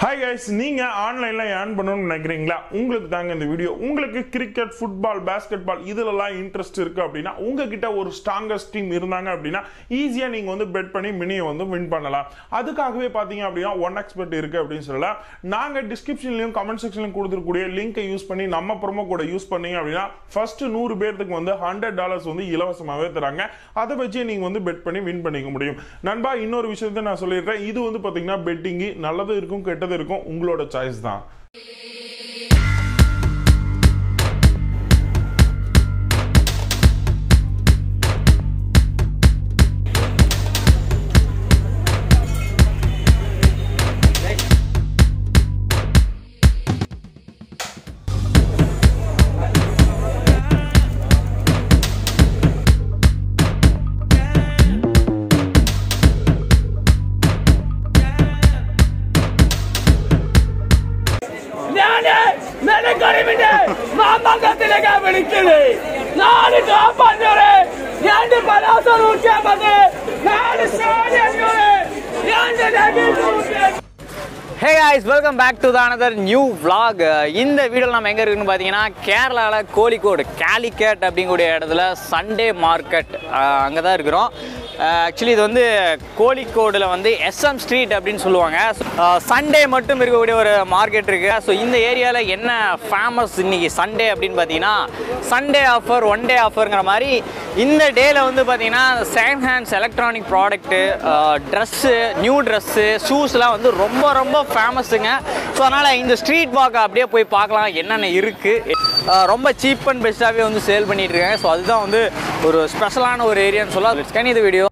Hi guys நீங்க ஆன்லைன்ல earn பண்ணணும்னு நினைக்கிறீங்களா உங்களுக்கு தாங்க இந்த வீடியோ உங்களுக்கு கிரிக்கெட் ஃபுட்பால் பாஸ்கெட் பால் இதுலலாம் இன்ட்ரெஸ்ட் இருக்கு அப்படின்னா உங்ககிட்ட ஒரு ஸ்ட்ராங்கஸ்ட் டீம் இருந்தாங்க அப்படின்னா ஈஸியா நீங்க வந்து பெட் பண்ணி மினியை வந்து வின் பண்ணலாம் அதுக்காகவே பாத்தீங்க அப்படின்னா ஒன் எக்ஸ்பெர்ட் இருக்கு அப்படின்னு சொல்லலாம் நாங்க டிஸ்கிரிப்ஷன்லயும் கமெண்ட் செக்ஷன்லயும் கொடுத்துருக்கூடிய லிங்கை யூஸ் பண்ணி நம்ம ப்ரோமோ கூட யூஸ் பண்ணீங்க அப்படின்னா ஃபர்ஸ்ட் நூறு பேர்த்துக்கு வந்து ஹண்ட்ரட் டாலர்ஸ் வந்து இலவசமாகவே தராங்க அதை வச்சு நீங்க வந்து பெட் பண்ணி வின் பண்ணிக்க முடியும் நண்பா இன்னொரு விஷயத்தை நான் சொல்லிடுறேன் இது வந்து பாத்தீங்கன்னா பெட்டிங்கு நல்லது இருக்கும் கெட்டது இருக்கும் உங்களோட சாய்ஸ் தான் ഞാന് മെനക്കറിവിന്റെ മാമംഗത്തിലേക്ക് വിളിച്ചത് നാല് ടോപ്പ് അഞ്ഞൂറ് രണ്ട് പലാസ നൂറ്റി അമ്പത് നാല് ഷാഡി അഞ്ഞൂറ് രണ്ട് ലഗി നൂറ്റി hey guys welcome back to the another new vlog இந்த வீடியோவில் நம்ம எங்கே இருக்குன்னு பார்த்தீங்கன்னா கேரளாவில் கோழிக்கோடு கேலிக்கேட் அப்படிங்கக்கூடிய இடத்துல சண்டே மார்க்கெட் அங்கே தான் இருக்கிறோம் ஆக்சுவலி இது வந்து கோழிக்கோடில் வந்து எஸ்எம் ஸ்ட்ரீட் அப்படின்னு சொல்லுவாங்க சண்டே மட்டும் இருக்கக்கூடிய ஒரு மார்க்கெட் இருக்குது ஸோ இந்த ஏரியாவில் என்ன ஃபேமஸ் இன்னைக்கு சண்டே அப்படின்னு பார்த்தீங்கன்னா சண்டே ஆஃபர் ஒன் டே ஆஃபருங்கிற மாதிரி இந்த டேயில் வந்து பார்த்தீங்கன்னா second hands electronic product dress new dress ஷூஸ்லாம் வந்து ரொம்ப ரொம்ப ஃபேமஸுங்க ஸோ அதனால் இந்த ஸ்ட்ரீட் வாக்கை அப்படியே போய் பார்க்கலாம் என்னென்ன இருக்குது ரொம்ப சீப் அண்ட் பெஸ்ட்டாகவே வந்து சேல் பண்ணிட்டு இருக்காங்க ஸோ அதுதான் வந்து ஒரு ஸ்பெஷலான ஒரு ஏரியான்னு சொல்லலாம் ஸ்கேன் இது வீடியோ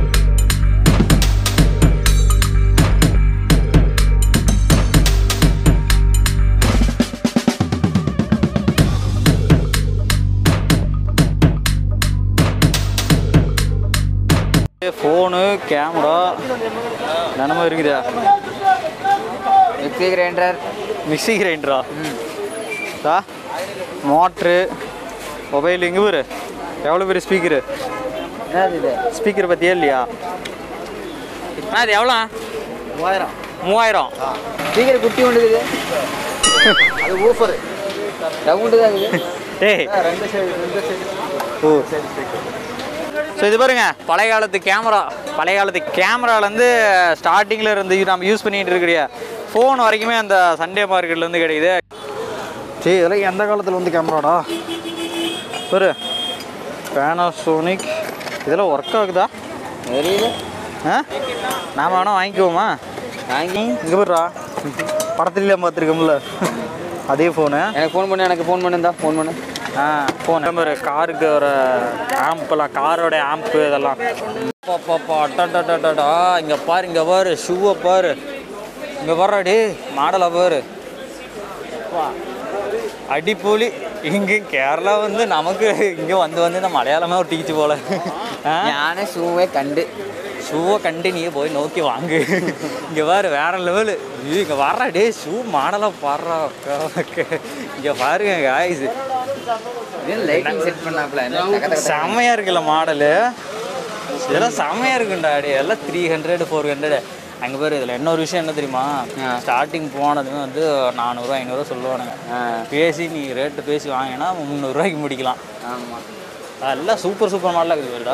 ஃபோனு கேமரா தினமும் இருக்குதா மிக்ஸி கிரைண்டர் மிக்ஸி கிரைண்டரா தா மோட்ரு மொபைல் இங்கே பாரு எவ்வளோ பெரிய ஸ்பீக்கரு என்னது இது ஸ்பீக்கர் பற்றியே இல்லையா அண்ணா இது எவ்வளோ மூவாயிரம் மூவாயிரம் ஸ்பீக்கர் குட்டி ஒன்று இருக்குது அது ஊஃபர் சவுண்டு தான் இருக்குது டேய் ஆ, ரெண்டு சைடு ரெண்டு சைடு ஓ ஸோ இது பாருங்க பழைய காலத்து கேமரா பழைய காலத்து கேமராலேருந்து ஸ்டார்டிங்கில் இருந்து நம்ம யூஸ் பண்ணிட்டு இருக்கிற ஃபோன் வரைக்குமே அந்த சண்டே மார்க்கெட்லேருந்து கிடைக்குது சரி இதெல்லாம் எந்த காலத்தில் வந்து கேமராடா பாரு பேனாசோனிக் இதெல்லாம் ஒர்க் ஆகுதா தெரியல ஆ நாம் வேணா வாங்கிக்குவோமா வாங்கி இங்கே போடுறா படத்துலாம் பார்த்துருக்கோம்ல அதே ஃபோனு எனக்கு ஃபோன் பண்ணு எனக்கு ஃபோன் பண்ணுந்தா ஃபோன் பண்ணு ஆ ஃபோன் ஒரு காருக்கு ஒரு ஆம்ப்லாம் காரோட ஆம்ப்பு இதெல்லாம் பாப்பா அட்டா இங்கே பாரு இங்கே பாரு ஷூவை பாரு இங்கே பாருடி மாடலை பாரு அப்பா, அடிப்பொலி இங்கே கேரளா வந்து நமக்கு இங்கே வந்து வந்து இந்த மலையாளமே ஒட்டிக்கிச்சு போல ஆ ഞാൻ ഷൂവെ കണ്ട് ஷூவை கண்டு நீ போய் நோக்கி வாங்கு இங்கே பாரு வேற லெவலு இங்கே வர்றா டே ஷூ மாடலாக பாடுறா இங்கே பாருங்க காய்ஸ் இது லைட்டிங் செட் பண்ணாப்ல என்ன தக தக தக. செம்மையா இருக்குல்ல மாடலு இதெல்லாம் செம்மையா இருக்குண்டா டே எல்லாம் த்ரீ ஹண்ட்ரட் ஃபோர் ஹண்ட்ரட் அங்கே பேர் இதில் இன்னொரு விஷயம் என்ன தெரியுமா ஸ்டார்டிங் போனதுமே வந்து நானூறுரூவா ஐநூறுரூவா சொல்லுவானுங்க ஆ, பேசி நீ ரேட்டு பேசி வாங்கினா முந்நூறுரூவாய்க்கு முடிக்கலாம் ஆமா எல்லாம் சூப்பர் சூப்பர் மாடலாக இருக்குது வேறுடா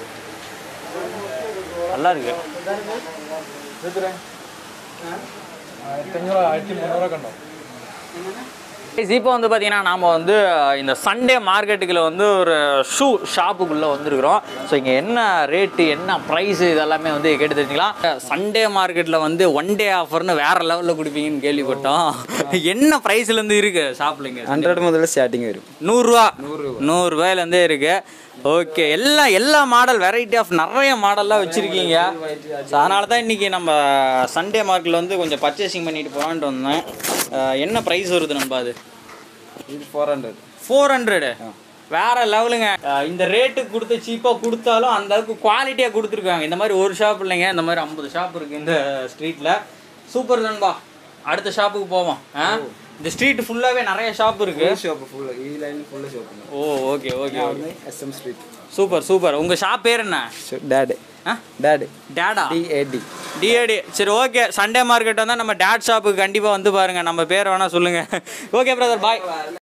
நல்லா இருக்கு இப்போ வந்து பார்த்தீங்கன்னா நாம் வந்து இந்த சண்டே மார்க்கெட்டுக்குள்ள வந்து ஒரு ஷூ ஷாப்புக்குள்ளே வந்திருக்கிறோம் ஸோ இங்கே என்ன ரேட்டு என்ன ப்ரைஸ் இதெல்லாமே வந்து கேட்டு தெரிஞ்சுக்கலாம் சண்டே மார்க்கெட்டில் வந்து ஒன் டே ஆஃபர்னு வேற லெவலில் கொடுப்பீங்கன்னு கேள்விப்பட்டோம் என்ன ப்ரைஸ்லேருந்து இருக்கு ஷாப்பில் இங்கே ഹൺഡ്രഡ് മുതൽ സ്റ്റാർട്ടിങ് വരും நூறுரூவா நூறுரூவாயிலேருந்தே இருக்கு ஓகே எல்லாம் எல்லா மாடல் வெரைட்டி ஆஃப் நிறைய மாடல்லாம் வச்சுருக்கீங்க ஸோ அதனால தான் இன்றைக்கி நம்ம சண்டே மார்க்கெட்டில் வந்து கொஞ்சம் பர்ச்சேசிங் பண்ணிட்டு போகலான்ட்டு வந்தேன் அஹ் என்ன ப்ரைஸ் வருது நம்ம அது ഇത് ഫോർ ഹൺഡ്രഡ് ஃபோர் ஹண்ட்ரடு வேற லெவலுங்க அஹ் இந்த ரேட்டுக்கு கொடுத்து சீப்பாக கொடுத்தாலும் அந்த அளவுக்கு குவாலிட்டியாக கொடுத்துருக்காங்க இந்த மாதிரி ஒரு ஷாப் இல்லைங்க இந்த மாதிரி ஐம்பது ஷாப் இருக்குது இந்த ஸ்ட்ரீட்டில் சூப்பர் நண்பா அடுத்த ஷாப்புக்கு போவோம் ஆ இந்த ஸ்ட்ரீட் ஃபுல்லாகவே நிறைய ஷாப் இருக்குது ഷോപ്പ് ഫുള്ള് ഈ ലൈനിൽ full shop oh okay okay S M street super super உங்கள் ஷாப் பேர் என்ன ഡാഡ് ஆ டேடு டேடா டிஏடி டிஏடி சரி ஓகே சண்டே மார்க்கெட் வந்தால் நம்ம டேட் ஷாப்புக்கு கண்டிப்பாக வந்து பாருங்க நம்ம பேர் வேணால் சொல்லுங்கள் okay brother bye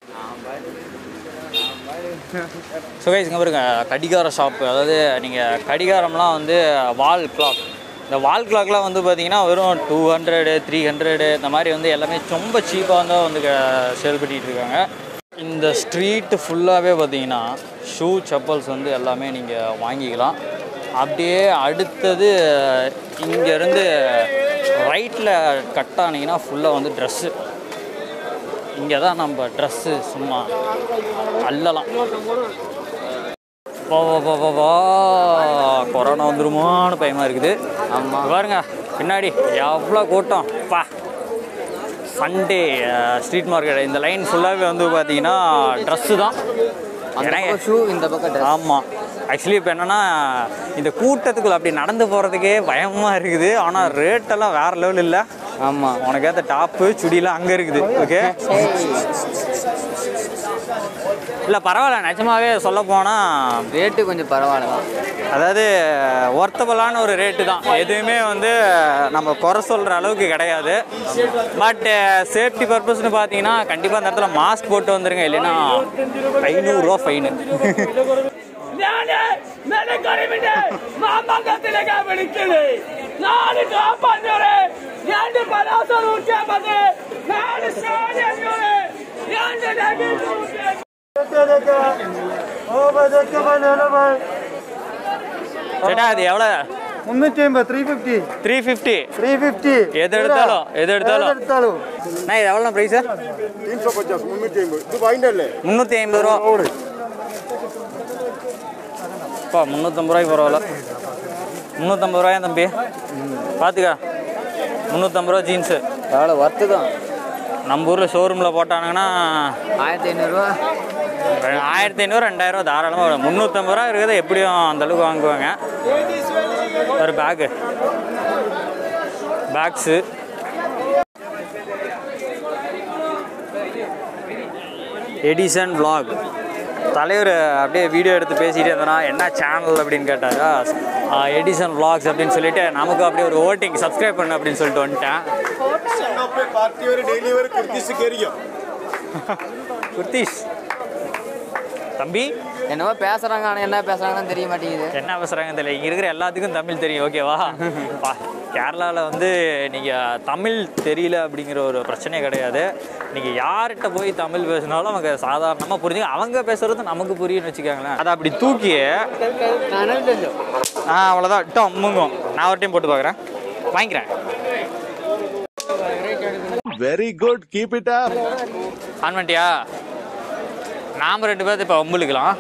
so guys இங்கே பாருங்க கடிகார ஷாப்பு அதாவது நீங்கள் கடிகாரம்லாம் வந்து வால் கிளாக் இந்த வால் கிளாக்லாம் வந்து பார்த்தீங்கன்னா வெறும் டூ ஹண்ட்ரடு த்ரீ ஹண்ட்ரடு இந்த மாதிரி வந்து எல்லாமே ரொம்ப சீப்பாக தான் வந்து சேல் பண்ணிகிட்டு இருக்காங்க இந்த ஸ்ட்ரீட்டு ஃபுல்லாகவே பார்த்தீங்கன்னா ஷூ செப்பல்ஸ் வந்து எல்லாமே நீங்கள் வாங்கிக்கலாம் அப்படியே அடுத்தது இங்கேருந்து ரைட்டில் கட் ஆனீங்கன்னா ஃபுல்லாக வந்து ட்ரெஸ்ஸு இங்கே தான் நம்ம ட்ரெஸ்ஸு சும்மா அல்லலாம் வா வா வா வா வா கொரோனா வந்துருமோன்னு பயமாக இருக்குது ஆமாம் பாருங்க பின்னாடி எவ்வளோ கூட்டம் பா சண்டே ஸ்ட்ரீட் மார்க்கெட் இந்த லைன் ஃபுல்லாகவே வந்து பார்த்தீங்கன்னா ட்ரெஸ்ஸு தான் அந்த ஏன்னா- பக்கம் ஷூ இந்த பக்கம் ட்ரெஸ் ஆமாம் ஆக்சுவலி இப்போ என்னன்னா இந்த கூட்டத்துக்குள்ள அப்படி நடந்து போகிறதுக்கே பயமாக இருக்குது ஆனால் ரேட்டெல்லாம் வேற லெவல் இல்லை ஆமாம் உனக்கு ஏற்ற டாப்பு சுடிலாம் அங்கே இருக்குது ஓகே இல்லை பரவாயில்ல நிஜமாவே சொல்ல போனால் ரேட்டு கொஞ்சம் பரவாயில்ல தான் அதாவது ஒர்த்தபுளான ஒரு ரேட்டு தான் எதுவுமே வந்து நம்ம குறை சொல்கிற அளவுக்கு கிடையாது பட் சேஃப்டி பர்பஸ்னு பார்த்தீங்கன்னா கண்டிப்பாக அந்த இடத்துல மாஸ்க் போட்டு வந்துருங்க இல்லைன்னா ஐநூறுரூவா ஃபைனு ഞാന് മെനക്കറിവിന്റെ മാമ്പങ്കത്തിലേക്ക് വിളിക്കല് നാല് ടോപ്പ് അഞ്ഞൂറ് രണ്ട് പലാസ നൂറ്റി അമ്പത് നാല് ഷാജി അഞ്ഞൂറ് രണ്ട് ലഗേജ് നൂറ്റി சேட்டா அது எவ்வளோ முன்னூற்றி ஐம்பது three fifty three fifty three fifty எது எடுத்தாலும் எது எடுத்தாலும் எடுத்தாலும் நான் இது எவ்வளோ ப்ரைஸு तीन सौ पचास मुन्नूറ്റി अമ്പது இது வாங்கிட்டே முந்நூற்றி ஐம்பது ரூபா அப்பா முந்நூற்றம்பது ரூபாய்க்கு பரவாயில்ல முந்நூற்றம்பது ரூபாயா தம்பி பார்த்துக்க முந்நூற்றம்பது ரூபா ஜீன்ஸு எவ்வளோ ஒர்த்து தான் நம்ம ஊரில் ஷோரூமில் போட்டானுங்கன்னா ஆயிரத்தி ஐநூறுரூவா ஆயிரத்தி ஐநூறு ரெண்டாயிரம் ரூபா தாராளமாக வரும் முந்நூற்றம்பது ரூபா இருக்கிறத எப்படியும் அந்த அளவுக்கு வாங்குவாங்க ஒரு பேக்கு பேக்ஸு எடிசன் vlog தலைவர் அப்படியே வீடியோ எடுத்து பேசிகிட்டே இருந்தனா என்ன சேனல் அப்படின்னு கேட்டாரா எடிசன் vlogs அப்படின்னு சொல்லிட்டு நமக்கு அப்படியே ஒரு ஓட்டிங் சப்ஸ்கிரைப் பண்ணு அப்படின்னு சொல்லிட்டு வந்துட்டேன் പാർട്ടി ഒരു ഡെയിലി ഒരു കുർത്തിസ് കയറിയോ குர்தீஷ் தம்பி என்னவோ பேசுகிறாங்க ஆனால் என்ன பேசுகிறாங்கன்னு தெரிய மாட்டேங்குது என்ன பேசுகிறாங்கன்னு தெரியல இங்கே இருக்கிற எல்லாத்துக்கும் தமிழ் தெரியும் ஓகேவா பா கேரளாவில் வந்து நீங்கள் தமிழ் தெரியல அப்படிங்கிற ஒரு பிரச்சனையே கிடையாது நீங்கள் யார்கிட்ட போய் தமிழ் பேசினாலும் அவங்க சாதாரணமாக புரிஞ்சுங்க அவங்க பேசுறது நமக்கு புரியும்னு வச்சுக்கோங்களேன் அதை அப்படி தூக்கி ஆ அவ்வளோதான் டம் முங்கும் நான் ஒரு டைம் போட்டு பார்க்குறேன் வாங்கிக்கிறேன் very good keep it up on பண்ணிட்டியா நாம் ரெண்டு பேர்த்து இப்போ ஒம்புலுக்கலாம்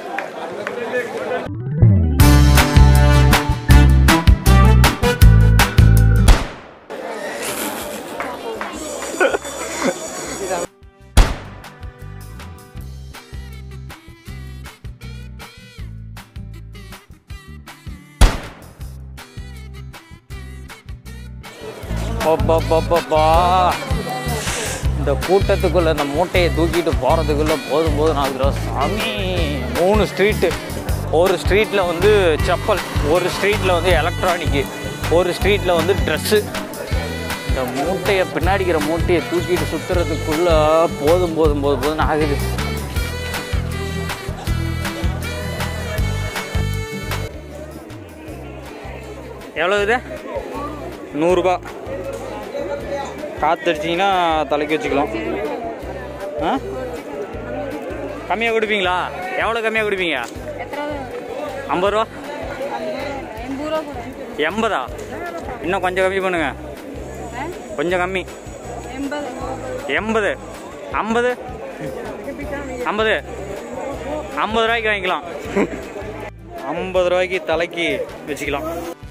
அப்பப்பப்பப்பா. இந்த கூட்டத்துக்குள்ள இந்த மூட்டையை தூக்கிட்டு போகிறதுக்குள்ள போதும் போதும் ஆகுதுடா சாமி மூணு ஸ்ட்ரீட்டு ஒரு ஸ்ட்ரீட்டில் வந்து செப்பல் ஒரு ஸ்ட்ரீட்டில் வந்து எலக்ட்ரானிக்கு ஒரு ஸ்ட்ரீட்டில் வந்து ட்ரெஸ்ஸு இந்த மூட்டையை பின்னாடிக்கிற மூட்டையை தூக்கிட்டு சுற்றுறதுக்குள்ள போதும் போதும் போதும் போதும் ஆகுது எவ்வளோ இது நூறுரூபா காற்றடிச்சிங்கன்னா தலைக்கு வச்சுக்கலாம் ஆ கம்மியாக கொடுப்பீங்களா எவ்வளோ கம்மியாக கொடுப்பீங்க ஐம்பது ரூபா எண்பதா இன்னும் கொஞ்சம் கம்மி பண்ணுங்க கொஞ்சம் கம்மி எண்பது ஐம்பது ஐம்பது ஐம்பது ரூபாய்க்கு வாங்கிக்கலாம் ஐம்பது ரூபாய்க்கு தலைக்கு வச்சுக்கலாம்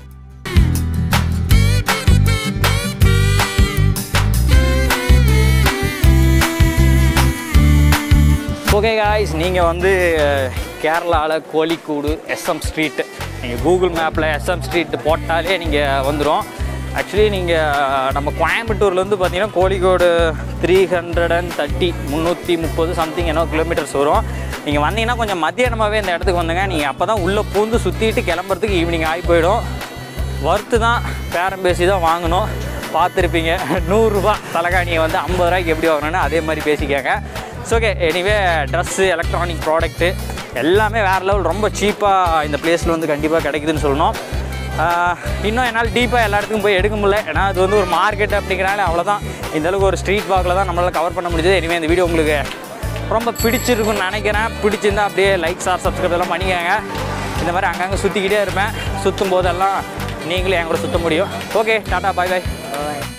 ஓகே காய்ஸ் நீங்கள் வந்து கேரளாவில் கோழிக்கூடு எஸ்எம் ஸ்ட்ரீட் நீங்கள் கூகுள் மேப்பில் எஸ்எம் ஸ்ட்ரீட் போட்டாலே நீங்கள் வந்துடும் ஆக்சுவலி நீங்கள் நம்ம கோயம்புத்தூர்லேருந்து பார்த்தீங்கன்னா Kozhikode three hundred and thirty முந்நூற்றி முப்பது சம்திங் என்ன கிலோமீட்டர்ஸ் வரும் நீங்கள் வந்தீங்கன்னா கொஞ்சம் மத்தியானமாகவே இந்த இடத்துக்கு வந்துங்க நீங்கள் அப்போ தான் உள்ளே பூந்து சுற்றிட்டு கிளம்புறதுக்கு ஈவினிங் ஆகி போயிடும் ஒர்த்து தான் பேரம் பேசி தான் வாங்கணும் பார்த்துருப்பீங்க நூறுரூபா தலைகாணியை வந்து ஐம்பது ரூபாய்க்கு எப்படி வாங்கணும்னு அதே மாதிரி பேசிக்காங்க so okay anyway dress electronic product எல்லாமே வேறு லெவல் ரொம்ப சீப்பாக இந்த பிளேஸில் வந்து கண்டிப்பாக கிடைக்குதுன்னு சொல்லணும் ஆஹ் இன்னும் என்னால் டீப்பாக எல்லா இடத்துக்கும் போய் எடுக்க முடியல ஏன்னா அது வந்து ஒரு மார்க்கெட் அப்படிங்கிறனால அவ்வளோதான் இந்த அளவுக்கு ஒரு ஸ்ட்ரீட் வாக்கில் தான் நம்மளால் கவர் பண்ண முடிஞ்சது இனிமேல் இந்த வீடியோ உங்களுக்கு ரொம்ப பிடிச்சிருக்குன்னு நினைக்கிறேன் பிடிச்சிருந்தா அப்படியே லைக் சார் சப்ஸ்கிரைப் எல்லாம் பண்ணிக்கோங்க இந்த மாதிரி அங்கங்கே சுற்றிக்கிட்டே இருப்பேன் சுற்றும் போதெல்லாம் நீங்களும் என் கூட சுற்ற முடியும் ஓகே டாட்டா பாய் பாய்